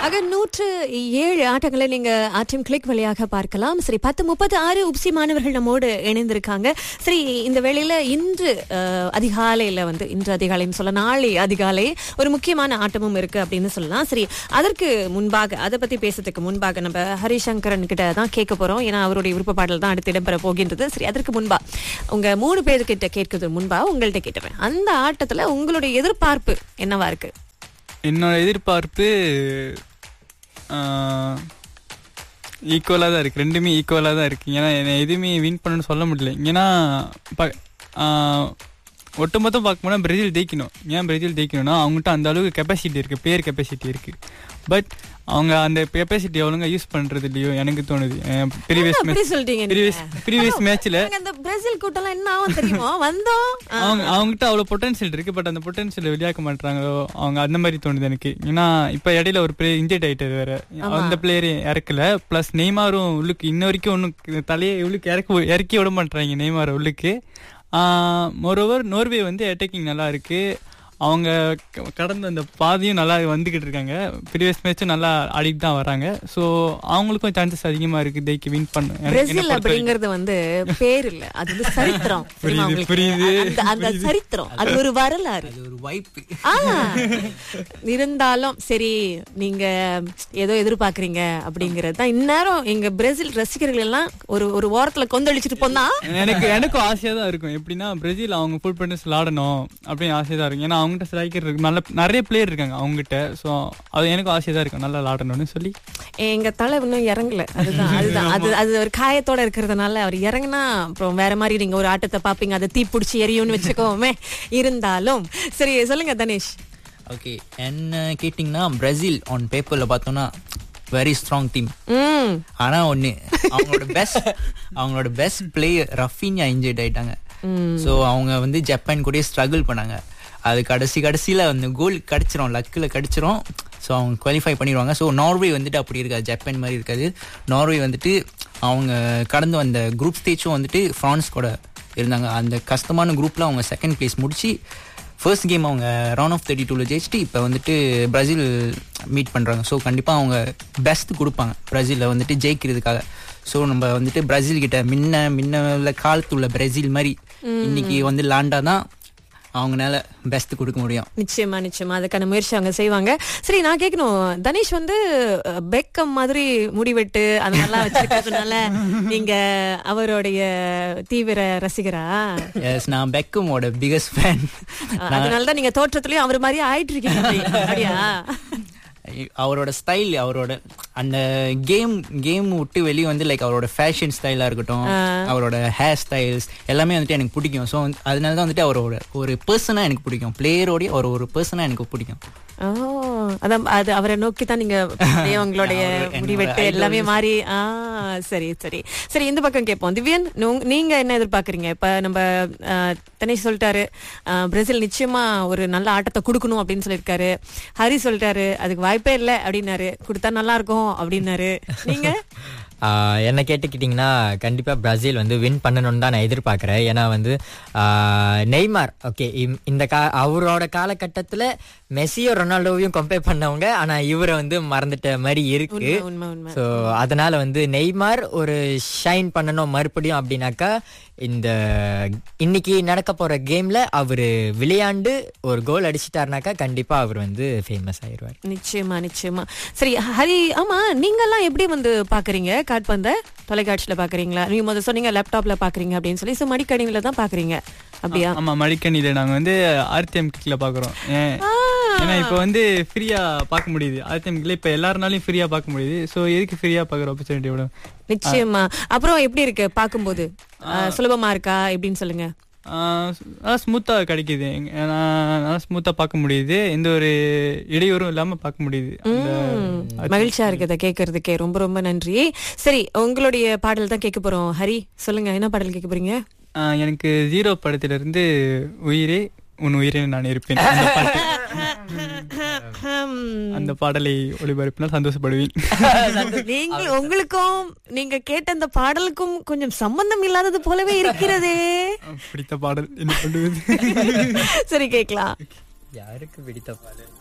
ஆக நூற்று ஏழு ஆட்டங்களை நீங்க ஆட்டம் கிளிக் வழியாக பார்க்கலாம் சரி பத்து முப்பது ஆறு உப்சி மாணவர்கள் நம்மோடு இணைந்திருக்காங்க சரி இந்த வேளையில இன்று அஹ், அதிகாலையில வந்து இன்று அதிகாலைன்னு சொல்ல நாளை அதிகாலை ஒரு முக்கியமான ஆட்டமும் இருக்கு அப்படின்னு சொல்லலாம் சரி அதற்கு முன்பாக அதை பத்தி பேசுறதுக்கு முன்பாக நம்ம ஹரிசங்கரன் கிட்ட தான் கேட்க போறோம் ஏன்னா அவருடைய விருப்ப பாடல் தான் அடுத்து இடம்பெற போகின்றது சரி அதற்கு முன்பா உங்க மூணு பேர்கிட்ட கேட்கறது முன்பா உங்கள்கிட்ட கேட்டுறேன் அந்த ஆட்டத்துல உங்களுடைய எதிர்பார்ப்பு என்னவா இருக்கு என்னோட எதிர்பார்ப்பு ஈக்குவலாக தான் இருக்குது ரெண்டுமே ஈக்குவலாக தான் இருக்குது ஏன்னா என்னை எதுவுமே வின் பண்ணணும்னு சொல்ல முடியல ஏன்னா ப ஆஹ், ஒட்டுமொத்தம் பார்க்க போனால் பிரேசில் ஜெயிக்கணும் ஏன் பிரேசில் ஜெயிக்கணும்னா அவங்ககிட்ட அந்த அளவுக்கு கெப்பாசிட்டி இருக்குது பேர் கெப்பாசிட்டி இருக்குது பட் அவங்க அந்த கெப்பாசிட்டி ஒழுங்கா யூஸ் பண்ணுறது இல்லையோ எனக்கு தோணுது ப்ரீவியஸ் அப்படி மேட்ச் சொல்லிட்டீங்க ப்ரீவியஸ் நீங்க. ப்ரீவியஸ் மேட்ச்சில் நாங்க அந்த பிரேசில் கூட்டம்லாம் என்ன ஆகும் தெரியுமா வந்தோம் ஆ, அவங்க அவங்ககிட்ட அவ்வளோ பொட்டன்ஷியல் இருக்கு பட் அந்த பொட்டன்ஷியல் வெளியாக்க மாட்டாங்களோ அவங்க அந்த மாதிரி தோணுது எனக்கு ஏன்னா இப்போ இடையில ஒரு பிளேயர் இன்ஜெக்ட் ஆயிட்டாரு வேற அந்த பிளேயர் இறக்கல ப்ளஸ் நெய்மாரும் உள்ளுக்கு இன்ன வரைக்கும் ஒன்றும் தலையை உள்ளுக்கு இறக்க இறக்கி விட மாட்டாங்க நெய்மாரை உள்ளுக்கு மோரோவர் நோர்வே வந்து அட்டாக்கிங் நல்லா இருக்கு அவங்க க- கடந்த அந்த பாதையும் நல்லா வந்துகிட்டு இருக்காங்க ப்ரீவியஸ் மேட்சும் நல்லா ஆடிட்டு தான் வராங்க ஸோ அவங்களுக்கும் சான்சஸ் அதிகமா இருக்கு தேய்க்கு வின் பண்ண எனக்கு- என்னை பிரேசில் பொறுத்த வரைக்கும். அப்படிங்கறது வந்து பேர் இல்ல அது வந்து சரித்திரம் தெரியுமா புரியுது, உங்களுக்கு? புரியுது, அந்த- அந்த சரித்திரம் அது ஒரு வரலாறு அது ஒரு வாய்ப்பு ஆ, இருந்தாலும் சரி நீங்க ஏதோ எதிர்பார்க்கறீங்க அப்படிங்கறது தான் இந்நேரம் எங்க பிரேசில் ரசிகர்கள் எல்லாம் ஒரு ஒரு ஓரத்துல கொந்தளிச்சிட்டு போனா எனக்கு எனக்கும் ஆசையா தான் இருக்கும் எப்படின்னா பிரேசில் அவங்க ஃபுல் பண்ணஸ் விளாடணும் அப்படின்னு ஆசையா தான் இருக்கும் ஏன்னா அவங்ககிட்ட ஸ்ட்ரைக்கர் இருக்கு நல்ல நிறைய பிளேயர் இருக்காங்க அவங்ககிட்ட ஸோ அது எனக்கும் ஆசையா தான் இருக்கும் நல்லா விளாடணும்னு சொல்லி எங்க தலை இன்னும் இறங்கல அதுதான் அதுதான் அது அது ஒரு காயத்தோட இருக்கிறதுனால அவர் இறங்குனா அப்புறம் வேற மாதிரி நீங்க ஒரு ஆட்டத்தை பாப்பீங்க அதை தீ பிடிச்சி எரியும்னு வச்சுக்கோமே இருந்தாலும் சரி சொல்லுங்க தனேஷ் ஓகே என்ன கேட்டிங்கன்னா பிரேசில் ஆன் பேப்பர்ல பார்த்தோம்னா வெரி ஸ்ட்ராங் டீம் ம் ஆனா ஒண்ணு அவங்களோட பெஸ்ட் அவங்களோட பெஸ்ட் பிளேயர் ரஃபின்யா இன்ஜர்ட் ஆயிட்டாங்க ஸோ அவங்க வந்து ஜப்பான் கூடயே ஸ்ட்ரகிள் பண்ணாங்க அது கடைசி கடைசியில அந்த கோல் கடிச்சிரும் லக்கில் கடிச்சிரும் ஸோ அவங்க குவாலிஃபை பண்ணிடுவாங்க ஸோ நார்வே வந்துட்டு அப்படி இருக்காது ஜப்பான் மாதிரி இருக்காது நார்வே வந்துட்டு அவங்க கடந்து வந்த குரூப் ஸ்டேஜும் வந்துட்டு ஃப்ரான்ஸ் கூட இருந்தாங்க அந்த கஷ்டமான குரூப்ல அவங்க செகண்ட் பிளேஸ் முடிச்சு ஃபர்ஸ்ட் கேம் அவங்க ரவுண்ட் ஆஃப் தேர்ட்டி டூவில் ஜெயிச்சுட்டு இப்போ வந்துட்டு பிரேசில் மீட் பண்ணுறாங்க ஸோ கண்டிப்பாக அவங்க பெஸ்ட் கொடுப்பாங்க பிரேசிலில் வந்துட்டு ஜெயிக்கிறதுக்காக ஸோ நம்ம வந்துட்டு பிரேசில் கிட்ட முன்ன முன்ன உள்ள காலத்து உள்ள பிரேசில் மாதிரி இன்னைக்கு வந்து லாண்டா தான் அவங்களால பெஸ்ட் கொடுக்க முடியும் நிச்சயமா நிச்சயமா அதுக்கான முயற்சி அவங்க செய்வாங்க சரி நான் கேட்கணும் தனேஷ் வந்து அஹ், பெக்கம் மாதிரி முடிவெட்டு அந்த மாதிரிலாம் வச்சிருக்கிறதுனால நீங்க அவருடைய தீவிர ரசிகரா எஸ் நான் பெக்கமோட பிகஸ்ட் ஃபேன் அதனாலதான் நீங்க தோற்றத்துலயும் அவர் மாதிரி ஆயிட்டு இருக்கீங்க அப்படி. அப்படியா அவரோட ஸ்டைல் அவரோட அந்த கேம் கேம் விட்டு வெளியே வந்து லைக் அவரோட ஃபேஷன் ஸ்டைலா இருக்கட்டும் அவரோட ஹேர் ஸ்டைல்ஸ் எல்லாமே வந்துட்டு எனக்கு பிடிக்கும் ஸோ அதனால தான் வந்துட்டு அவரோட ஒரு பர்சனா எனக்கு பிடிக்கும் பிளேயரோடய அவர் ஒரு பர்சனா எனக்கு பிடிக்கும் ஓ அதான் அது அவரை நோக்கி தான் நீங்க அப்படியே உங்களுடைய அவரு என்னோட முடிவெட்டு idol. எல்லாமே மாறி ஆ சரி சரி சரி இந்த பக்கம் கேட்போம் திவ்யன் நுங்- நீங்க என்ன எதிர்பார்க்கறீங்க இப்ப நம்ம ஆ, தனேஷ் சொல்லிட்டாரு ஆ, பிரேசில் நிச்சயமா ஒரு நல்ல ஆட்டத்தை கொடுக்கணும் அப்படின்னு சொல்லியிருக்காரு ஹரி சொல்லிட்டாரு அதுக்கு வாய்ப்பே இல்லை அப்படின்னாரு கொடுத்தா நல்லா இருக்கும் அப்படின்னாரு நீங்க ஆஹ் என்ன கேட்டுக்கிட்டிங்கன்னா கண்டிப்பாக பிரேசில் வந்து வின் பண்ணணும்னு தான் நான் எதிர்பார்க்குறேன் ஏன்னா வந்து ஆஹ் நெய்மார் ஓகே இந்த கா அவரோட காலகட்டத்தில் மெஸ்ஸியும் ரொனால்டோவையும் கம்பேர் பண்ணவங்க ஆனால் இவரை வந்து மறந்துட்ட மாதிரி இருக்கு உண்மை உண்மை உண்மை ஸோ அதனால வந்து நெய்மார் ஒரு ஷைன் பண்ணணும் மறுபடியும் அப்படின்னாக்கா இந்த இன்னைக்கு நடக்க போற கேம்ல அவர் விளையாண்டு ஒரு கோல் அடிச்சிட்டாருனாக்கா கண்டிப்பா அவர் வந்து ஃபேமஸ் ஆயிடுவார் நிச்சயமா நிச்சயமா சரி ஹரி ஆமா நீங்க எல்லாம் எப்படி வந்து பாக்குறீங்க காட்பந்த தொலைக்காட்சியில பாக்குறீங்களா நீங்க முதல்ல சொன்னீங்க லேப்டாப்ல பாக்குறீங்க அப்படின்னு சொல்லி சோ மடிக்கணினில தான் பாக்குறீங்க அப்படியா ஆமா மடிக்கணியில நாங்க வந்து ஆர்டிஎம் கிக்ல பாக்குறோம் ஏன் ஏன்னா இப்போ வந்து ஃப்ரீயா பார்க்க முடியுது ஆர்டிஎம் கிக்ல இப்ப எல்லாருனாலையும் ஃப்ரீயா பார்க்க முடியுது ஸோ எதுக்கு ஃப்ரீயா பார்க்குற ஆப்பர்ச்சுனிட்டி விட நிச்சயமா அப்புறம் எப்படி இருக்கு பாக்கும்போது அஹ், சுலபமா இருக்கா எப்படின்னு சொல்லுங்க நல்லா ஸ்மூத்தா கிடைக்குது எங்க- நான் நல்லா ஸ்மூத்தா பார்க்க முடியுது எந்த ஒரு இடையூறும் இல்லாம பார்க்க முடியுது அந்த- மகிழ்ச்சியா இருக்கு இதை கேட்கறதுக்கே ரொம்ப ரொம்ப நன்றி சரி உங்களுடைய பாடல் தான் கேட்க போறோம் ஹரி சொல்லுங்க என்ன பாடல் கேட்க போறீங்க ஆஹ் எனக்கு ஜீரோ படத்துல இருந்து உயிரே உன் உயிரே நான் இருப்பேன் அந்த பாட்டு ஹம். அந்த பாடலை ஒளிபரப்பினால் சந்தோஷப்படுவேன் நீங்க உங்களுக்கும் நீங்க கேட்ட அந்த பாடலுக்கும் கொஞ்சம் சம்பந்தம் இல்லாதது போலவே இருக்கிறதே பிடித்த பாடல் என்ன பண்ணுவது சரி கேக்கலாம் யாருக்கு பிடித்த பாடல்